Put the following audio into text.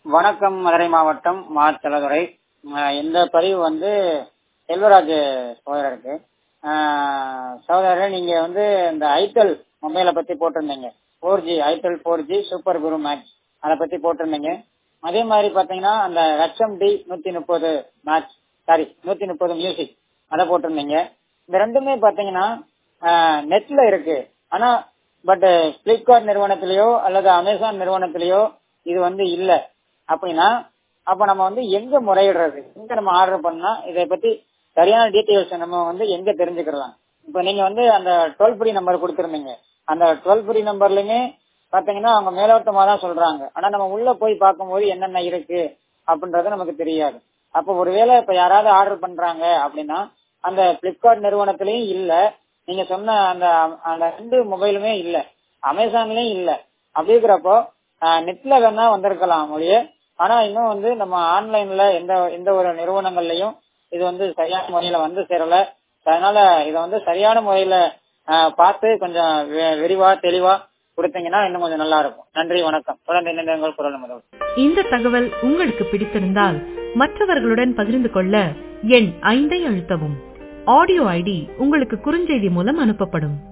வணக்கம் மதுரை மாவட்டம் மாத்தலதுறை இந்த பதிவு வந்து செல்வராஜ் சகோதரருக்கு சகோதரர் நீங்க வந்து இந்த ஐட்டல் மொபைலை பத்தி போட்டிருந்தீங்க four G itel four G super Guru Max அதை பத்தி போட்டிருந்தீங்க அதே மாதிரி பாத்தீங்கன்னா அந்த ஹெச்எம்டி நூத்தி முப்பது மேட்ச் சாரி நூத்தி முப்பது மியூசிக் அதை போட்டிருந்தீங்க இந்த ரெண்டுமே பாத்தீங்கன்னா நெட்ல இருக்கு ஆனா பட் பிளிப்கார்ட் நிறுவனத்திலேயோ அல்லது அமேசான் நிறுவனத்திலேயோ இது வந்து இல்ல அப்படின்னா அப்ப நம்ம வந்து எங்க முறையிடுறது எங்க நம்ம ஆர்டர் பண்ணா இதை பத்தி சரியான டீட்டெயில்ஸ் நம்ம வந்து எங்க தெரிஞ்சுக்கலாம் இப்ப நீங்க வந்து அந்த டோல் ஃப்ரீ நம்பர் கொடுத்துருந்தீங்க அந்த டோல் ஃப்ரீ நம்பர்லயுமே பாத்தீங்கன்னா அவங்க மேலோட்டமா தான் சொல்றாங்க ஆனா நம்ம உள்ள போய் பார்க்கும்போது என்னென்ன இருக்கு அப்படின்றது நமக்கு தெரியாது அப்ப ஒருவேளை இப்ப யாராவது ஆர்டர் பண்றாங்க அப்படின்னா அந்த பிளிப்கார்ட் நிறுவனத்திலயும் இல்ல நீங்க சொன்ன அந்த அந்த ரெண்டு மொபைலுமே இல்ல அமேசான்லயும் இல்ல அப்படி இருக்கிறப்போ நெட்ல வேணா வந்திருக்கலாம் மொழியே ஆனா இன்னும் வந்து நம்ம ஆன்லைன்ல எந்த எந்த ஒரு நிறுவனங்கள்லயும் இது வந்து சரியான முறையில வந்து சேரல அதனால இதை வந்து சரியான முறையில பார்த்து கொஞ்சம் விரிவா தெளிவா கொடுத்தீங்கன்னா இன்னும் கொஞ்சம் நல்லா இருக்கும் நன்றி வணக்கம் தொடர்ந்து இணைந்தவங்கள் குரல் முதல் இந்த தகவல் உங்களுக்கு பிடித்திருந்தால் மற்றவர்களுடன் பகிர்ந்து கொள்ள எண் ஐந்தை அழுத்தவும் ஆடியோ ஐடி உங்களுக்கு குறுஞ்செய்தி மூலம் அனுப்பப்படும்